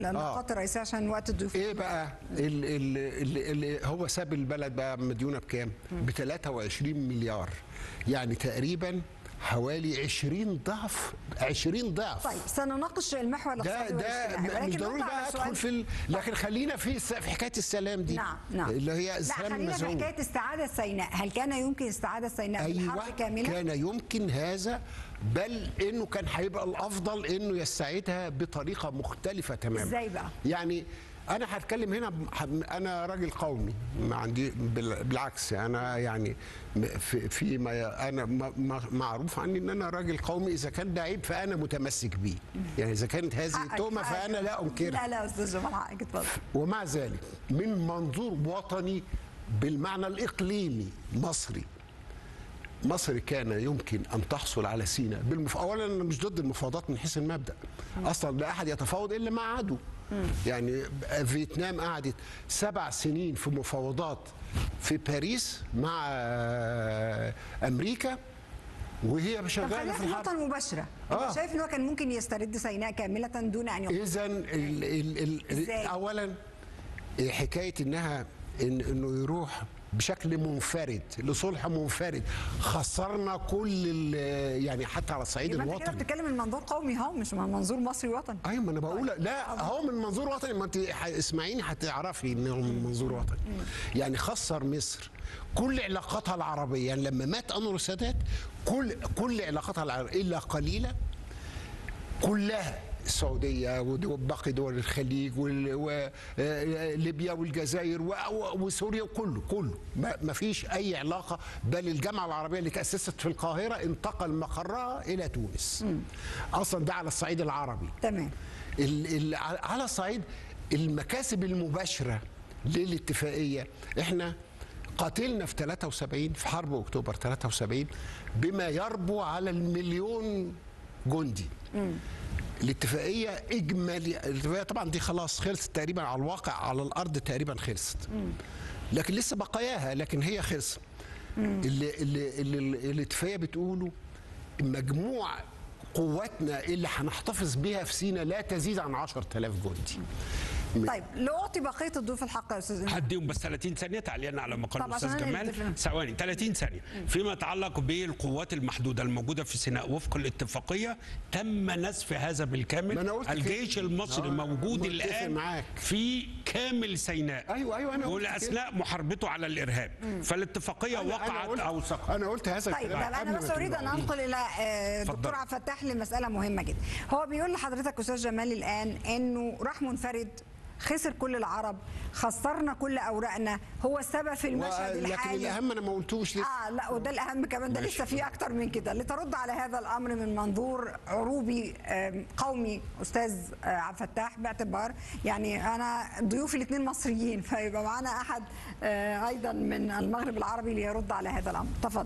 النقاط الرئيسيه عشان وقت الضيوف ايه بقى اللي, اللي, اللي هو ساب البلد بقى مديونه بكام؟ ب 23 مليار يعني تقريبا حوالي 20 ضعف 20 ضعف طيب سنناقش المحور ده الاقتصادي ده والاجتماعي مش ولكن ضروري نرد على بقى سؤال- ادخل في ال... لكن خلينا في الس- في حكايه السلام دي نعم نعم اللي هي لا السلام خلينا في المزعوم حكايه استعاده سيناء هل كان يمكن استعاده سيناء ايوه بالحرب كامله كان يمكن هذا بل انه كان هيبقى الافضل انه يستعيدها بطريقه مختلفه تماما ازاي بقى يعني انا هتكلم هنا ب- انا راجل قومي ما عندي بال- بالعكس انا يعني م- في في ما انا ما- ما- معروف عني ان انا راجل قومي اذا كان ده عيب فانا متمسك بيه يعني اذا كانت هذه حقك- تهمه حقك. فانا لا انكرها لا لا استاذ جمال حقك اتفضل ومع ذلك من منظور وطني بالمعنى الإقليمي مصري مصر كان يمكن أن تحصل على سيناء بالمف... أولا أنا مش ضد المفاوضات من حيث المبدأ أصلا لا أحد يتفاوض إلا مع عدو يعني فيتنام قعدت سبع سنين في مفاوضات في باريس مع آه، أمريكا وهي طب شغالة خلينا في في الحرب النقطه المباشره آه. انت شايف ان هو كان ممكن يسترد سيناء كامله دون ان يقوم اذا ال ال ال إزاي؟ اولا حكايه انها إن انه يروح بشكل منفرد لصلح منفرد خسرنا كل ال- يعني حتى على الصعيد يبقى انت كده الوطني بتتكلم من منظور قومي اهو مش من منظور مصري وطني ايوه ما انا بقول لا هو من منظور وطني ما انت ح- اسمعيني هتعرفي انه من منظور وطني يعني خسر مصر كل علاقاتها العربيه يعني لما مات انور السادات كل كل علاقاتها العربيه الا قليله كلها السعودية وباقي دول الخليج وليبيا والجزائر و- و- وسوريا وكله كله ما ما فيش أي علاقة بل الجامعة العربية اللي تأسست في القاهرة انتقل مقرها إلى تونس أصلا ده على الصعيد العربي تمام ال- ال- على صعيد المكاسب المباشرة للاتفاقية احنا قاتلنا في 73 في حرب اكتوبر 73 بما يربو على المليون جندي الاتفاقية إجمالي الاتفاقية طبعا دي خلاص خلصت تقريبا على الواقع على الأرض تقريبا خلصت لكن لسه بقاياها لكن هي خلصت اللي, اللي, اللي, اللي الاتفاقية بتقوله مجموع قواتنا اللي هنحتفظ بيها في سينا لا تزيد عن 10000 جندي طيب لو اعطي بقيه الضيوف الحق يا استاذ إمام. هديهم بس 30 ثانيه تعليقا على ما قال طب الاستاذ عشان أنا جمال نتفق. ثواني 30 ثانيه فيما يتعلق بالقوات المحدوده الموجوده في سيناء وفق الاتفاقيه تم نسف هذا ما بالكامل أنا قلت الجيش كده. المصري آه، موجود متفق الان معاك. في كامل سيناء أيوة، أيوة، أنا قلت والاثناء محاربته على الارهاب فالاتفاقيه أنا- أنا وقعت قلت- او سقطت أنا قلت هذا طيب الكلام طب قبل انا ما بس اريد ان تبدأ. انقل الى آه، اتفضل. دكتور عبد الفتاح لمساله مهمه جدا هو بيقول لحضرتك استاذ جمال الان انه راح منفرد خسر كل العرب خسرنا كل اوراقنا هو السبب في المشهد لكن الحالي الأهم أنا ما قلتوش لسه اه لا وده الاهم كمان ده ماشي. لسه في اكتر من كده لترد على هذا الامر من منظور عروبي آم، قومي استاذ آه، عبد الفتاح باعتبار يعني انا ضيوفي الاثنين مصريين فيبقى معانا احد آه، ايضا من المغرب العربي ليرد على هذا الامر تفضل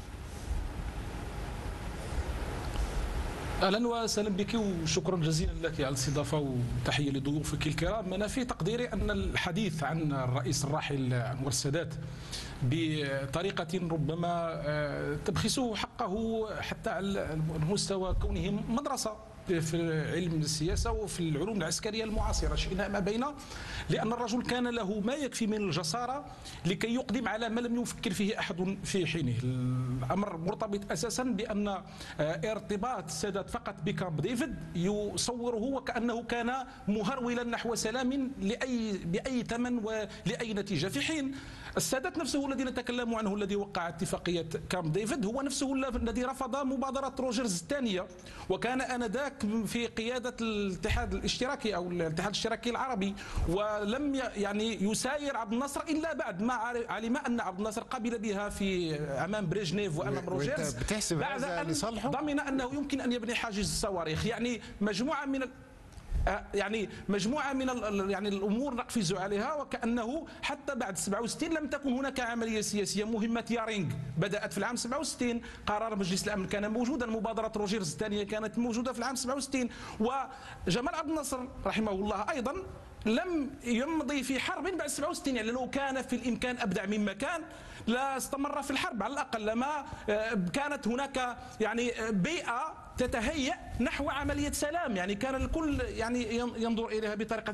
اهلا وسهلا بك وشكرا جزيلا لك على الاستضافه وتحيه لضيوفك الكرام انا في تقديري ان الحديث عن الرئيس الراحل انور السادات بطريقه ربما آه، تبخسه حقه حتى على مستوى كونه مدرسه في علم السياسه وفي العلوم العسكريه المعاصره شئنا ما بين لان الرجل كان له ما يكفي من الجساره لكي يقدم على ما لم يفكر فيه احد في حينه الامر مرتبط اساسا بان آه، ارتباط السادات فقط بكامب ديفيد يصوره وكانه كان مهرولا نحو سلام لاي باي ثمن ولاي نتيجه في حين السادات نفسه الذي نتكلم عنه الذي وقع اتفاقيه كامب ديفيد هو نفسه الذي رفض مبادره روجرز الثانيه وكان انذاك في قياده الاتحاد الاشتراكي او الاتحاد الاشتراكي العربي ولم ي- يعني يساير عبد الناصر الا بعد ما عر- علم ان عبد الناصر قبل بها في امام بريجنيف وامام وأنت روجرز بتحسب بعد هذا ان لصالحه؟ ضمن انه يمكن ان يبني حاجز الصواريخ يعني مجموعه من ال... آه، يعني مجموعه من ال- ال- يعني الامور نقفز عليها وكانه حتى بعد 67 لم تكن هناك عمليه سياسيه مهمه يارينغ بدات في العام 67 قرار مجلس الامن كان موجودا مبادره روجرز الثانيه كانت موجوده في العام 67 وجمال عبد الناصر رحمه الله ايضا لم يمضي في حرب بعد 67 يعني لو كان في الامكان ابدع مما كان لا استمر في الحرب على الاقل لما آه، كانت هناك يعني آه، بيئه تتهيأ نحو عمليه سلام يعني كان الكل يعني ينظر اليها بطريقه